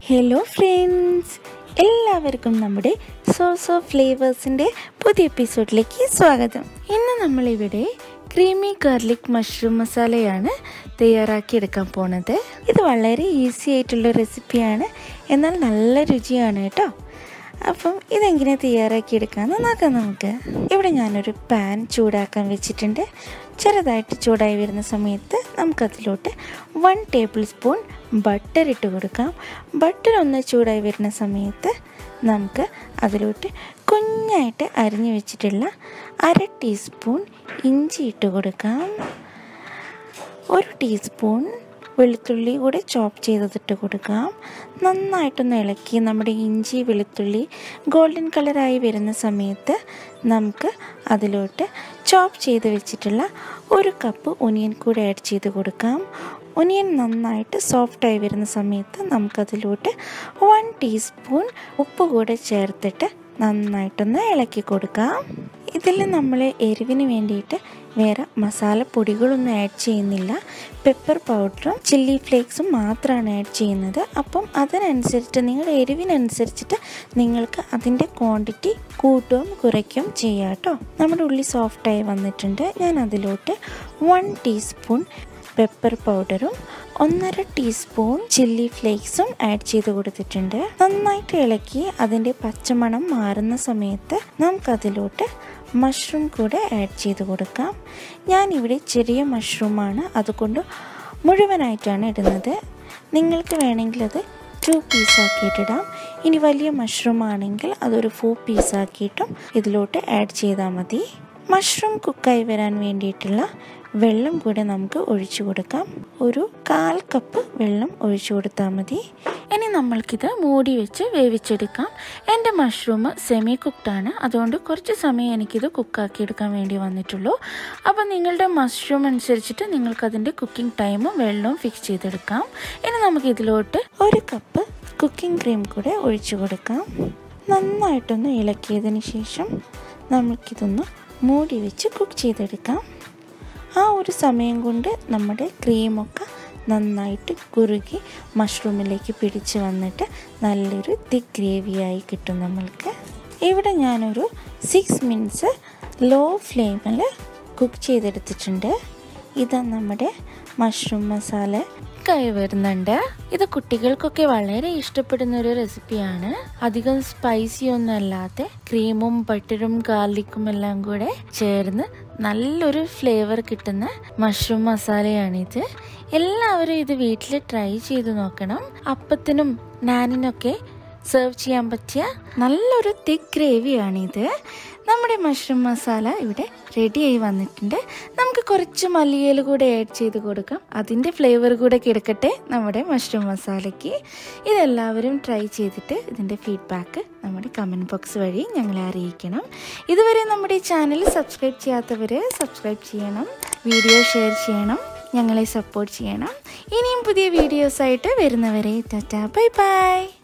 hello friends എല്ലാവർക്കും നമ്മുടെ sauce of ഫ്ലേവേഴ്സിൻ്റെ പുതിയ എപ്പിസോഡിലേക്ക് സ്വാഗതം ഇന്ന് നമ്മളിവിടെ ക്രീമി ഗാർലിക് മഷ്റൂം മസാലയാണ് തയ്യാറാക്കിയെടുക്കാൻ പോണത് ഇത് വളരെ ഈസി ആയിട്ടുള്ള റെസിപ്പിയാണ് എന്നാൽ നല്ല രുചിയാണ് കേട്ടോ അപ്പം ഇതെങ്ങനെ തയ്യാറാക്കിയെടുക്കാമെന്ന് നോക്കാം നമുക്ക് ഇവിടെ ഞാനൊരു പാൻ ചൂടാക്കാൻ വെച്ചിട്ടുണ്ട് ചെറുതായിട്ട് ചൂടായി വരുന്ന സമയത്ത് നമുക്കതിലോട്ട് വൺ ടേബിൾ സ്പൂൺ ബട്ടർ ഇട്ട് കൊടുക്കാം ബട്ടർ ഒന്ന് ചൂടായി വരുന്ന സമയത്ത് നമുക്ക് അതിലോട്ട് കുഞ്ഞായിട്ട് അരിഞ്ഞു വെച്ചിട്ടുള്ള അര ടീസ്പൂൺ ഇഞ്ചി ഇട്ട് കൊടുക്കാം ഒരു ടീസ്പൂൺ വെളുത്തുള്ളി കൂടെ ചോപ്പ് ചെയ്തതിട്ട് കൊടുക്കാം നന്നായിട്ടൊന്ന് ഇളക്കി നമ്മുടെ ഇഞ്ചി വെളുത്തുള്ളി ഗോൾഡൻ കളറായി വരുന്ന സമയത്ത് നമുക്ക് അതിലോട്ട് ചോപ്പ് ചെയ്ത് വെച്ചിട്ടുള്ള ഒരു കപ്പ് ഒനിയൻ കൂടെ ആഡ് ചെയ്ത് കൊടുക്കാം ഒനിയൻ നന്നായിട്ട് സോഫ്റ്റായി വരുന്ന സമയത്ത് നമുക്കതിലോട്ട് വൺ ടീസ്പൂൺ ഉപ്പ് കൂടെ ചേർത്തിട്ട് നന്നായിട്ടൊന്ന് ഇളക്കി കൊടുക്കാം ഇതിൽ നമ്മൾ എരിവിന് വേണ്ടിയിട്ട് വേറെ മസാലപ്പൊടികളൊന്നും ആഡ് ചെയ്യുന്നില്ല പെപ്പർ പൗഡറും ചില്ലി ഫ്ലേക്സും മാത്രമാണ് ആഡ് ചെയ്യുന്നത് അപ്പം അതിനനുസരിച്ച് നിങ്ങളുടെ എരിവിനനുസരിച്ചിട്ട് നിങ്ങൾക്ക് അതിൻ്റെ ക്വാണ്ടിറ്റി കൂട്ടുകയും കുറയ്ക്കുകയും ചെയ്യാം കേട്ടോ നമ്മുടെ ഉള്ളി സോഫ്റ്റായി വന്നിട്ടുണ്ട് ഞാൻ അതിലോട്ട് വൺ ടീസ്പൂൺ പെപ്പർ പൗഡറും ഒന്നര ടീസ്പൂൺ ചില്ലി ഫ്ലേക്സും ആഡ് ചെയ്ത് കൊടുത്തിട്ടുണ്ട് നന്നായിട്ട് ഇളക്കി അതിൻ്റെ പച്ചമണം മാറുന്ന സമയത്ത് നമുക്കതിലോട്ട് മഷ്റൂം കൂടെ ആഡ് ചെയ്ത് കൊടുക്കാം ഞാനിവിടെ ചെറിയ മഷ്റൂമാണ് അതുകൊണ്ട് മുഴുവനായിട്ടാണ് ഇടുന്നത് നിങ്ങൾക്ക് വേണമെങ്കിൽ അത് ടു പീസാക്കിയിട്ടിടാം ഇനി വലിയ മഷ്റൂം ആണെങ്കിൽ അതൊരു ഫോർ പീസാക്കിയിട്ടും ഇതിലോട്ട് ആഡ് ചെയ്താൽ മതി മഷ്റൂം കുക്കായി വരാൻ വേണ്ടിയിട്ടുള്ള വെള്ളം കൂടെ നമുക്ക് ഒഴിച്ചു കൊടുക്കാം ഒരു കാൽ കപ്പ് വെള്ളം ഒഴിച്ചു കൊടുത്താൽ മതി ഇനി നമ്മൾക്കിത് മൂടി വെച്ച് വേവിച്ചെടുക്കാം എൻ്റെ മഷ്റൂം സെമി കുക്ക്ഡാണ് അതുകൊണ്ട് കുറച്ച് സമയം എനിക്കിത് കുക്കാക്കി എടുക്കാൻ വേണ്ടി വന്നിട്ടുള്ളൂ അപ്പോൾ നിങ്ങളുടെ മഷ്റൂം അനുസരിച്ചിട്ട് നിങ്ങൾക്കതിൻ്റെ കുക്കിംഗ് ടൈമും വെള്ളവും ഫിക്സ് ചെയ്തെടുക്കാം ഇനി നമുക്ക് ഇതിലോട്ട് ഒരു കപ്പ് കുക്കിംഗ് ക്രീം കൂടെ ഒഴിച്ചു കൊടുക്കാം നന്നായിട്ടൊന്ന് ഇളക്കിയതിന് ശേഷം നമുക്കിതൊന്ന് മൂടി വെച്ച് കുക്ക് ചെയ്തെടുക്കാം ആ ഒരു സമയം കൊണ്ട് നമ്മുടെ ക്രീമൊക്കെ നന്നായിട്ട് കുറുകി മഷ്റൂമിലേക്ക് പിടിച്ച് വന്നിട്ട് നല്ലൊരു തിക്ക് ഗ്രേവിയായി കിട്ടും നമ്മൾക്ക് ഇവിടെ ഞാനൊരു സിക്സ് മിനിറ്റ്സ് ലോ ഫ്ലെയിമിൽ കുക്ക് ചെയ്തെടുത്തിട്ടുണ്ട് ഇതാ നമ്മുടെ മഷ്റൂം മസാല കൈ വരുന്നുണ്ട് ഇത് കുട്ടികൾക്കൊക്കെ വളരെ ഇഷ്ടപ്പെടുന്ന ഒരു റെസിപ്പിയാണ് അധികം സ്പൈസി ഒന്നും അല്ലാതെ ക്രീമും ബട്ടറും ഗാർലിക്കും എല്ലാം കൂടെ ചേർന്ന് നല്ലൊരു ഫ്ലേവർ കിട്ടുന്ന മഷ്റൂം മസാലയാണിത് എല്ലാവരും ഇത് വീട്ടിൽ ട്രൈ ചെയ്ത് നോക്കണം അപ്പത്തിനും നാനിനൊക്കെ സെർവ് ചെയ്യാൻ പറ്റിയ നല്ലൊരു തിക്ക് ഗ്രേവിയാണിത് നമ്മുടെ മഷ്റൂം മസാല ഇവിടെ റെഡിയായി വന്നിട്ടുണ്ട് നമുക്ക് കുറച്ച് മല്ലിയില കൂടെ ആഡ് ചെയ്ത് കൊടുക്കാം അതിൻ്റെ ഫ്ലേവർ കൂടെ കിടക്കട്ടെ നമ്മുടെ മഷ്റൂം മസാലയ്ക്ക് ഇതെല്ലാവരും ട്രൈ ചെയ്തിട്ട് ഇതിൻ്റെ ഫീഡ്ബാക്ക് നമ്മുടെ കമൻറ്റ് ബോക്സ് വഴി ഞങ്ങളെ അറിയിക്കണം ഇതുവരെ നമ്മുടെ ചാനൽ സബ്സ്ക്രൈബ് ചെയ്യാത്തവർ സബ്സ്ക്രൈബ് ചെയ്യണം വീഡിയോ ഷെയർ ചെയ്യണം ഞങ്ങളെ സപ്പോർട്ട് ചെയ്യണം ഇനിയും പുതിയ വീഡിയോസായിട്ട് വരുന്നവരെ ടാറ്റ ബൈ ബൈ